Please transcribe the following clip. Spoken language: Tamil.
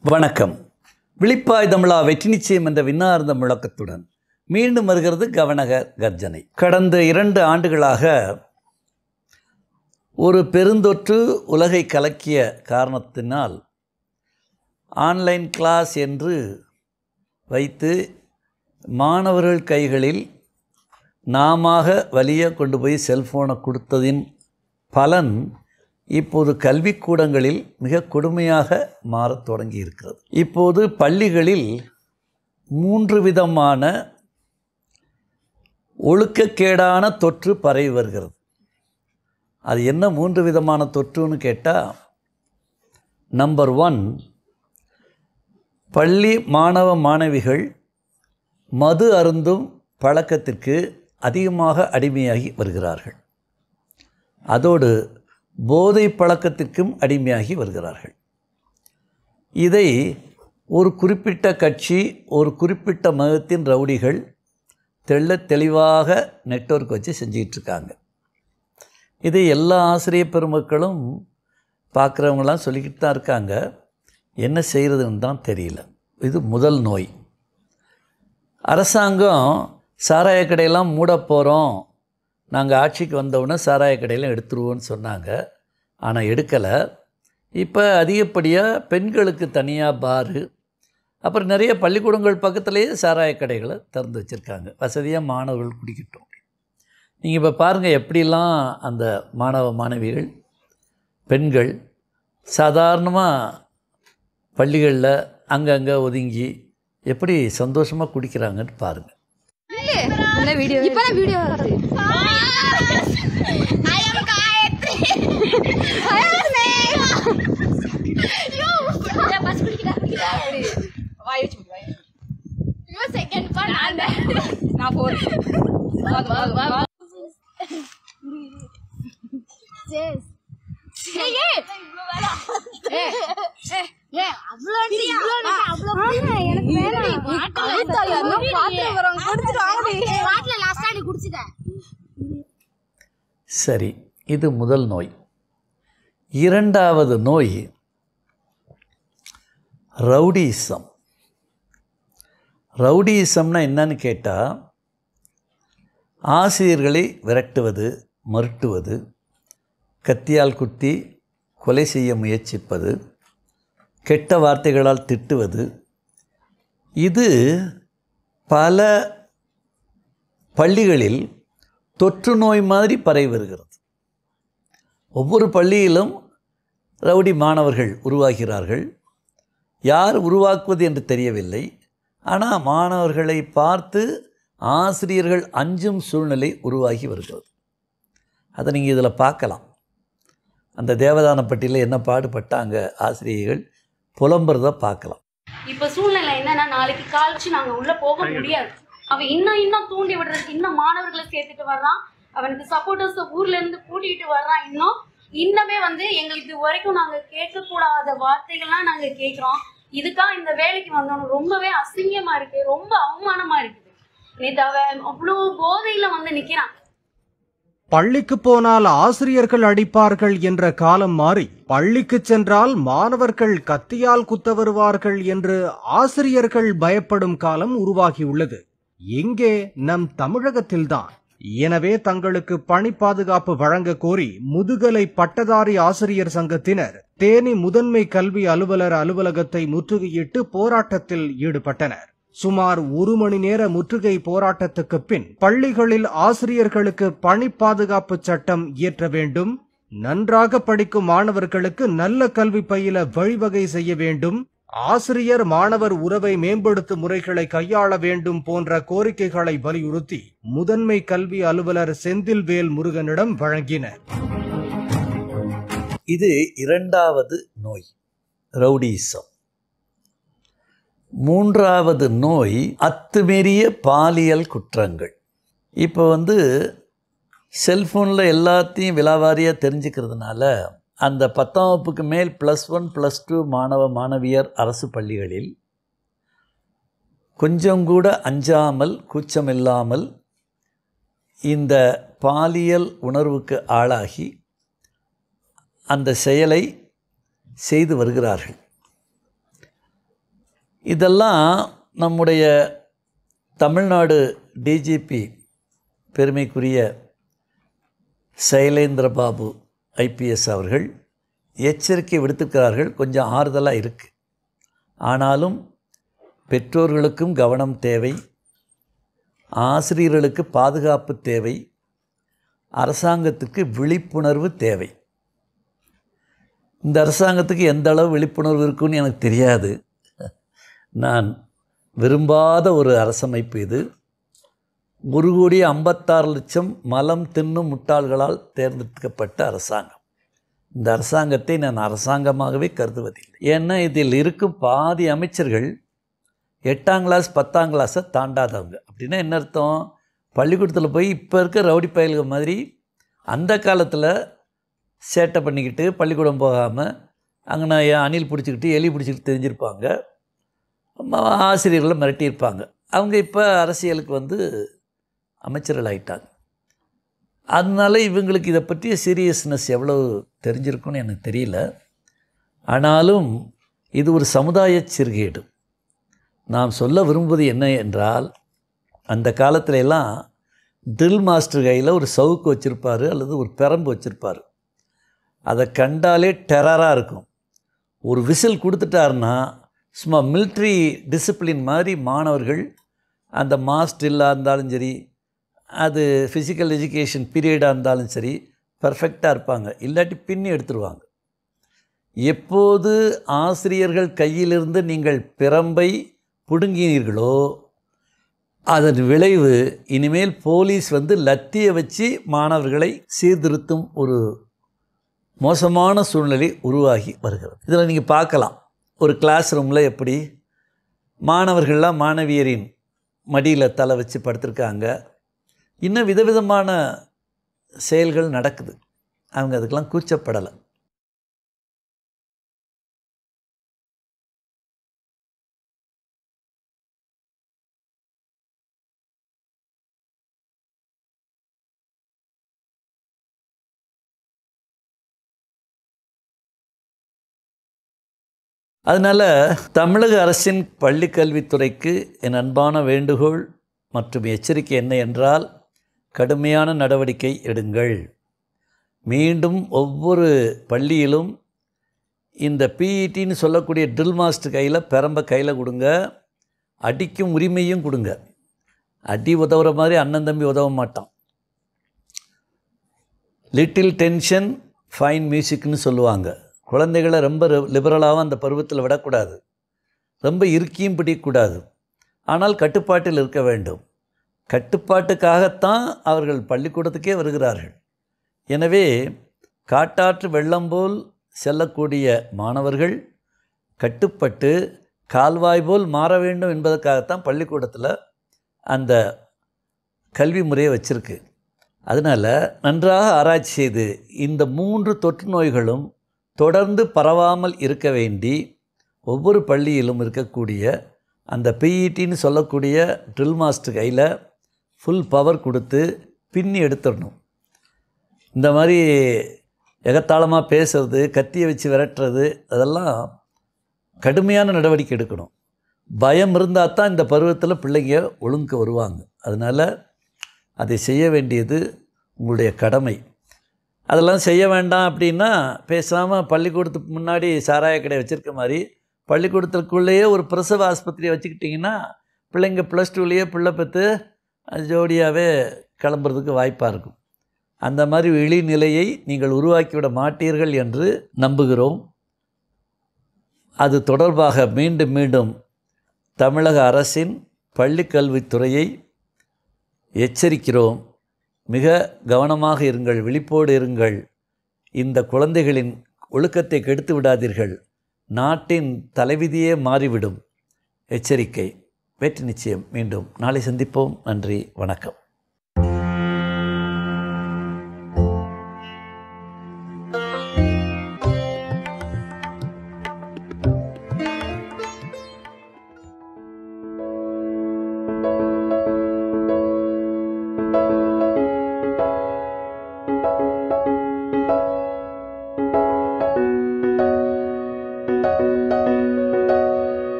வணக்கம் விழிப்பாய் தமிழா வெற்றி நிச்சயம் என்ற விண்ணார்ந்த முழக்கத்துடன் மீண்டும் வருகிறது கவனக கர்ஜனை கடந்த இரண்டு ஆண்டுகளாக ஒரு பெருந்தொற்று உலகை கலக்கிய காரணத்தினால் ஆன்லைன் கிளாஸ் என்று வைத்து மாணவர்கள் கைகளில் நாமாக வலிய கொண்டு போய் செல்ஃபோனை கொடுத்ததின் பலன் இப்போது கல்விக்கூடங்களில் மிக கொடுமையாக மாறத் தொடங்கி இருக்கிறது இப்போது பள்ளிகளில் மூன்று விதமான ஒழுக்கக்கேடான தொற்று பரவி வருகிறது அது என்ன மூன்று விதமான தொற்றுன்னு கேட்டால் நம்பர் ஒன் பள்ளி மாணவ மாணவிகள் மது அருந்தும் பழக்கத்திற்கு அதிகமாக அடிமையாகி வருகிறார்கள் அதோடு போதை பழக்கத்திற்கும் அடிமையாகி வருகிறார்கள் இதை ஒரு குறிப்பிட்ட கட்சி ஒரு குறிப்பிட்ட மதத்தின் ரவுடிகள் தெள்ள தெளிவாக நெட்வொர்க் வச்சு செஞ்சிகிட்டு இருக்காங்க இதை எல்லா ஆசிரியர் பெருமக்களும் பார்க்குறவங்களாம் சொல்லிக்கிட்டு தான் இருக்காங்க என்ன செய்கிறதுன்னு தான் தெரியல இது முதல் நோய் அரசாங்கம் சாராய கடையெல்லாம் மூட போகிறோம் நாங்கள் ஆட்சிக்கு வந்தவுடனே சாராய கடையெல்லாம் எடுத்துருவோன்னு சொன்னாங்க ஆனால் எடுக்கலை இப்போ அதிகப்படியாக பெண்களுக்கு தனியாக பாரு அப்புறம் நிறைய பள்ளிக்கூடங்கள் பக்கத்துலேயே சாராய கடைகளை திறந்து வச்சுருக்காங்க வசதியாக மாணவர்கள் குடிக்கட்டும் நீங்கள் இப்போ பாருங்கள் எப்படிலாம் அந்த மாணவ மாணவிகள் பெண்கள் சாதாரணமாக பள்ளிகளில் அங்கங்கே ஒதுங்கி எப்படி சந்தோஷமாக குடிக்கிறாங்கன்னு பாருங்கள் இந்த வீடியோ இப்பதான் வீடியோ வருது வாய் வச்சு குடி, வாய் வச்சு குடி. செகண்ட் பார்ட் நான் போறேன் வாங்க, வாங்க, வாங்க. சரி இது முதல் நோய் இரண்டாவது நோய் ரவுடிசம் ரவுடிசம்னா என்னன்னு கேட்டால் ஆசிரியர்களை விரட்டுவது மருட்டுவது கத்தியால் குத்தி கொலை செய்ய முயற்சிப்பது கெட்ட வார்த்தைகளால் திட்டுவது இது பல பள்ளிகளில் தொற்று நோய் மாதிரி பரவி வருகிறது ஒவ்வொரு பள்ளியிலும் ரவுடி மாணவர்கள் உருவாகிறார்கள் யார் உருவாக்குவது என்று தெரியவில்லை ஆனால் மாணவர்களை பார்த்து ஆசிரியர்கள் அஞ்சும் சூழ்நிலை உருவாகி வருகிறது அதை நீங்கள் இதில் பார்க்கலாம் அந்த தேவதானப்பட்டியில் என்ன பாடுபட்டாங்க ஆசிரியர்கள் புலம்புறதை பார்க்கலாம் இப்ப சூழ்நிலை என்னன்னா நாளைக்கு கால்ச்சு நாங்க உள்ள போக முடியாது அவன் இன்னும் இன்னும் தூண்டி விடுறதுக்கு இன்னும் மாணவர்களை சேர்த்துட்டு வர்றான் அவனுக்கு சப்போர்ட்டர்ஸ் ஊர்ல இருந்து கூட்டிட்டு வர்றான் இன்னும் இன்னமே வந்து எங்களுக்கு இது வரைக்கும் நாங்க கேட்கக்கூடாத வார்த்தைகள்லாம் நாங்க கேட்கிறோம் இதுக்கா இந்த வேலைக்கு வந்தோம் ரொம்பவே அசிங்கமா இருக்கு ரொம்ப அவமானமா இருக்குது நேத்து அவன் அவ்வளவு போதையில வந்து நிக்கிறான் பள்ளிக்கு போனால் ஆசிரியர்கள் அடிப்பார்கள் என்ற காலம் மாறி பள்ளிக்கு சென்றால் மாணவர்கள் கத்தியால் குத்த வருவார்கள் என்று ஆசிரியர்கள் பயப்படும் காலம் உருவாகியுள்ளது எங்கே நம் தமிழகத்தில்தான் எனவே தங்களுக்கு பணி பாதுகாப்பு வழங்க கோரி முதுகலை பட்டதாரி ஆசிரியர் சங்கத்தினர் தேனி முதன்மை கல்வி அலுவலர் அலுவலகத்தை முற்றுகையிட்டு போராட்டத்தில் ஈடுபட்டனர் சுமார் ஒரு மணி நேர முற்றுகை போராட்டத்துக்கு பின் பள்ளிகளில் ஆசிரியர்களுக்கு பணி பாதுகாப்பு சட்டம் இயற்ற வேண்டும் நன்றாக படிக்கும் மாணவர்களுக்கு நல்ல கல்வி பயில வழிவகை செய்ய வேண்டும் ஆசிரியர் மாணவர் உறவை மேம்படுத்தும் முறைகளை கையாள வேண்டும் போன்ற கோரிக்கைகளை வலியுறுத்தி முதன்மை கல்வி அலுவலர் செந்தில்வேல் முருகனிடம் வழங்கினர் இது இரண்டாவது நோய் ரவுடிசம் மூன்றாவது நோய் அத்துமீறிய பாலியல் குற்றங்கள் இப்போ வந்து செல்ஃபோனில் எல்லாத்தையும் விலாவாரியாக தெரிஞ்சுக்கிறதுனால அந்த பத்தாம் வகுப்புக்கு மேல் ப்ளஸ் ஒன் ப்ளஸ் டூ மாணவ மாணவியர் அரசு பள்ளிகளில் கொஞ்சம் கூட அஞ்சாமல் கூச்சமில்லாமல் இந்த பாலியல் உணர்வுக்கு ஆளாகி அந்த செயலை செய்து வருகிறார்கள் இதெல்லாம் நம்முடைய தமிழ்நாடு டிஜிபி பெருமைக்குரிய சைலேந்திர பாபு ஐபிஎஸ் அவர்கள் எச்சரிக்கை விடுத்திருக்கிறார்கள் கொஞ்சம் ஆறுதலாக இருக்குது ஆனாலும் பெற்றோர்களுக்கும் கவனம் தேவை ஆசிரியர்களுக்கு பாதுகாப்பு தேவை அரசாங்கத்துக்கு விழிப்புணர்வு தேவை இந்த அரசாங்கத்துக்கு எந்த அளவு விழிப்புணர்வு இருக்குன்னு எனக்கு தெரியாது நான் விரும்பாத ஒரு அரசமைப்பு இது ஒரு கோடி ஐம்பத்தாறு லட்சம் மலம் தின்னும் முட்டாள்களால் தேர்ந்தெடுக்கப்பட்ட அரசாங்கம் இந்த அரசாங்கத்தை நான் அரசாங்கமாகவே கருதுவதில்லை ஏன்னா இதில் இருக்கும் பாதி அமைச்சர்கள் எட்டாம் கிளாஸ் பத்தாம் கிளாஸை தாண்டாதவங்க அப்படின்னா என்ன அர்த்தம் பள்ளிக்கூடத்தில் போய் இப்போ இருக்க ரவுடி பயல்கள் மாதிரி அந்த காலத்தில் சேட்டை பண்ணிக்கிட்டு பள்ளிக்கூடம் போகாமல் அங்கே அணில் பிடிச்சிக்கிட்டு எலி பிடிச்சிக்கிட்டு தெரிஞ்சிருப்பாங்க ம- ஆசிரியர்களை மிரட்டியிருப்பாங்க அவங்க இப்போ அரசியலுக்கு வந்து அமைச்சர்கள் ஆயிட்டாங்க அதனால இவங்களுக்கு இதை பற்றிய சீரியஸ்னஸ் எவ்வளவு தெரிஞ்சிருக்குன்னு எனக்கு தெரியல ஆனாலும் இது ஒரு சமுதாய சீர்கேடு நாம் சொல்ல விரும்புவது என்ன என்றால் அந்த காலத்துல எல்லாம் ட்ரில் மாஸ்டர் கையில் ஒரு சவுக்கு வச்சுருப்பார் அல்லது ஒரு பெரம்பு வச்சுருப்பார் அதை கண்டாலே டெரராக இருக்கும் ஒரு விசில் கொடுத்துட்டாருன்னா சும்மா மிலிட்ரி டிசிப்ளின் மாதிரி மாணவர்கள் அந்த மாஸ் ட்ரில்லாக இருந்தாலும் சரி அது ஃபிசிக்கல் எஜுகேஷன் பீரியடாக இருந்தாலும் சரி பர்ஃபெக்டாக இருப்பாங்க இல்லாட்டி பின்னி எடுத்துருவாங்க எப்போது ஆசிரியர்கள் கையிலிருந்து நீங்கள் பிரம்பை பிடுங்கினீர்களோ அதன் விளைவு இனிமேல் போலீஸ் வந்து லத்தியை வச்சு மாணவர்களை சீர்திருத்தும் ஒரு மோசமான சூழ்நிலை உருவாகி வருகிறது இதில் நீங்கள் பார்க்கலாம் ஒரு கிளாஸ் ரூமில் எப்படி மாணவர்கள்லாம் மாணவியரின் மடியில் தலை வச்சு படுத்திருக்காங்க இன்னும் விதவிதமான செயல்கள் நடக்குது அவங்க அதுக்கெல்லாம் கூச்சப்படலை அதனால் தமிழக அரசின் பள்ளிக் கல்வித்துறைக்கு என் அன்பான வேண்டுகோள் மற்றும் எச்சரிக்கை என்ன என்றால் கடுமையான நடவடிக்கை எடுங்கள் மீண்டும் ஒவ்வொரு பள்ளியிலும் இந்த பிஇடின்னு சொல்லக்கூடிய ட்ரில் மாஸ்டர் கையில் பெரம்ப கையில் கொடுங்க அடிக்கும் உரிமையும் கொடுங்க அடி உதவுற மாதிரி அண்ணன் தம்பி உதவ மாட்டான் லிட்டில் டென்ஷன் ஃபைன் மியூசிக்னு சொல்லுவாங்க குழந்தைகளை ரொம்ப லிபரலாகவும் அந்த பருவத்தில் விடக்கூடாது ரொம்ப இறுக்கியும் பிடிக்கக்கூடாது ஆனால் கட்டுப்பாட்டில் இருக்க வேண்டும் கட்டுப்பாட்டுக்காகத்தான் அவர்கள் பள்ளிக்கூடத்துக்கே வருகிறார்கள் எனவே காட்டாற்று வெள்ளம் போல் செல்லக்கூடிய மாணவர்கள் கட்டுப்பட்டு கால்வாய் போல் மாற வேண்டும் என்பதற்காகத்தான் பள்ளிக்கூடத்தில் அந்த கல்வி முறையை வச்சிருக்கு அதனால் நன்றாக ஆராய்ச்சி செய்து இந்த மூன்று தொற்று நோய்களும் தொடர்ந்து பரவாமல் இருக்க வேண்டி ஒவ்வொரு பள்ளியிலும் இருக்கக்கூடிய அந்த பிஇடின்னு சொல்லக்கூடிய ட்ரில் மாஸ்டர் கையில் ஃபுல் பவர் கொடுத்து பின்னி எடுத்துடணும் இந்த மாதிரி எகத்தாளமாக பேசுறது கத்தியை வச்சு விரட்டுறது அதெல்லாம் கடுமையான நடவடிக்கை எடுக்கணும் பயம் இருந்தால் தான் இந்த பருவத்தில் பிள்ளைங்க ஒழுங்கு வருவாங்க அதனால் அதை செய்ய வேண்டியது உங்களுடைய கடமை அதெல்லாம் செய்ய வேண்டாம் அப்படின்னா பேசாமல் பள்ளிக்கூடத்துக்கு முன்னாடி சாராய கடை வச்சுருக்க மாதிரி பள்ளிக்கூடத்துக்குள்ளேயே ஒரு பிரசவ ஆஸ்பத்திரியை வச்சுக்கிட்டிங்கன்னா பிள்ளைங்க ப்ளஸ் டூலேயே பிள்ளை பெற்று ஜோடியாகவே கிளம்புறதுக்கு வாய்ப்பாக இருக்கும் அந்த மாதிரி இழிநிலையை நீங்கள் உருவாக்கிவிட மாட்டீர்கள் என்று நம்புகிறோம் அது தொடர்பாக மீண்டும் மீண்டும் தமிழக அரசின் பள்ளிக்கல்வித்துறையை எச்சரிக்கிறோம் மிக கவனமாக இருங்கள் விழிப்போடு இருங்கள் இந்த குழந்தைகளின் ஒழுக்கத்தை கெடுத்து விடாதீர்கள் நாட்டின் தலைவிதியே மாறிவிடும் எச்சரிக்கை வெற்றி நிச்சயம் மீண்டும் நாளை சந்திப்போம் நன்றி வணக்கம்